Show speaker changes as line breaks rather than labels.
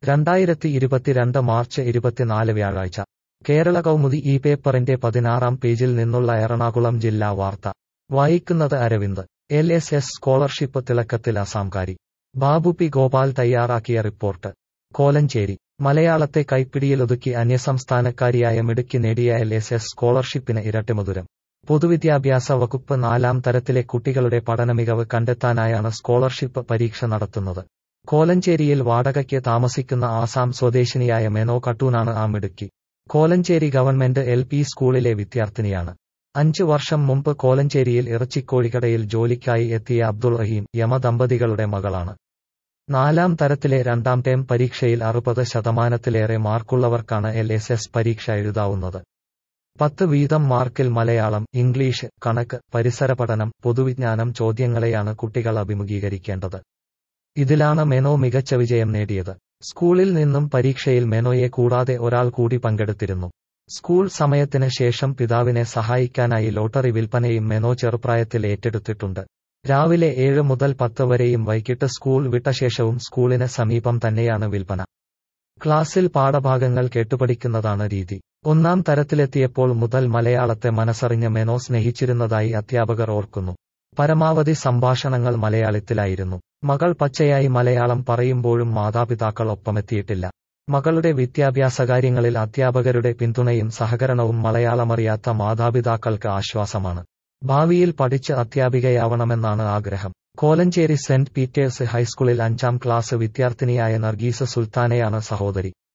രണ്ടായിരത്തി ഇരുപത്തിരണ്ട് മാർച്ച് ഇരുപത്തിനാല് വ്യാഴാഴ്ച കേരള കൗമുദി ഈ പേപ്പറിന്റെ പതിനാറാം പേജിൽ നിന്നുള്ള എറണാകുളം ജില്ലാ വാർത്ത വായിക്കുന്നത് Arvind L S S scholarship തിളക്കത്തിൽ അസാംകാരി ബാബു പി ഗോപാൽ തയ്യാറാക്കിയ റിപ്പോർട്ട് കോലഞ്ചേരി മലയാളത്തെ കൈപ്പിടിയിലൊതുക്കി അന്യസംസ്ഥാനക്കാരിയായ മിടുക്കി നേടിയ എൽ എസ് എസ് സ്കോളർഷിപ്പിന് ഇരട്ടിമധുരം പൊതുവിദ്യാഭ്യാസ വകുപ്പ് നാലാം തരത്തിലെ കുട്ടികളുടെ പഠനമികവ് കണ്ടെത്താനായാണ് സ്കോളർഷിപ്പ് പരീക്ഷ നടത്തുന്നത് കോലഞ്ചേരിയിൽ വാടകയ്ക്ക് താമസിക്കുന്ന ആസാം സ്വദേശിനിയായ മെനോ കട്ടൂനാണ് ആ മിടുക്കി കോലഞ്ചേരി ഗവൺമെന്റ് എൽ പി സ്കൂളിലെ വിദ്യാർത്ഥിനിയാണ് അഞ്ചു വർഷം മുമ്പ് കോലഞ്ചേരിയിൽ ഇറച്ചിക്കോഴിക്കടയിൽ ജോലിക്കായി എത്തിയ അബ്ദുൾ റഹീം യമദമ്പതികളുടെ മകളാണ് നാലാം തരത്തിലെ രണ്ടാം ടേം പരീക്ഷയിൽ അറുപത് ശതമാനത്തിലേറെ മാർക്കുള്ളവർക്കാണ് എൽ എസ് എസ് പരീക്ഷ എഴുതാവുന്നത് പത്ത് വീതം മാർക്കിൽ മലയാളം ഇംഗ്ലീഷ് കണക്ക് പരിസര പഠനം പൊതുവിജ്ഞാനം ചോദ്യങ്ങളെയാണ് കുട്ടികൾ അഭിമുഖീകരിക്കേണ്ടത് ഇതിലാണ് മെനോ മികച്ച വിജയം നേടിയത് സ്കൂളിൽ നിന്നും പരീക്ഷയിൽ മെനോയെ കൂടാതെ ഒരാൾ കൂടി പങ്കെടുത്തിരുന്നു സ്കൂൾ സമയത്തിന് ശേഷം പിതാവിനെ സഹായിക്കാനായി ലോട്ടറി വിൽപ്പനയും മെനോ ചെറുപ്രായത്തിൽ ഏറ്റെടുത്തിട്ടുണ്ട് രാവിലെ ഏഴ് മുതൽ പത്ത് വരെയും വൈകിട്ട് സ്കൂൾ വിട്ട ശേഷവും സ്കൂളിന് സമീപം തന്നെയാണ് വിൽപ്പന ക്ലാസ്സിൽ പാഠഭാഗങ്ങൾ കേട്ടുപഠിക്കുന്നതാണ് രീതി ഒന്നാം തരത്തിലെത്തിയപ്പോൾ മുതൽ മലയാളത്തെ മനസ്സറിഞ്ഞ് മെനോ സ്നേഹിച്ചിരുന്നതായി അധ്യാപകർ ഓർക്കുന്നു പരമാവധി സംഭാഷണങ്ങൾ മലയാളത്തിലായിരുന്നു മകൾ പച്ചയായി മലയാളം പറയുമ്പോഴും മാതാപിതാക്കൾ ഒപ്പമെത്തിയിട്ടില്ല മകളുടെ വിദ്യാഭ്യാസകാര്യങ്ങളിൽ അധ്യാപകരുടെ പിന്തുണയും സഹകരണവും മലയാളമറിയാത്ത മാതാപിതാക്കൾക്ക് ആശ്വാസമാണ് ഭാവിയിൽ പഠിച്ച് അധ്യാപികയാവണമെന്നാണ് ആഗ്രഹം കോലഞ്ചേരി സെന്റ് പീറ്റേഴ്സ് ഹൈസ്കൂളിൽ അഞ്ചാം ക്ലാസ് വിദ്യാർത്ഥിനിയായ നർഗീസ് സുൽത്താനയാണ് സഹോദരി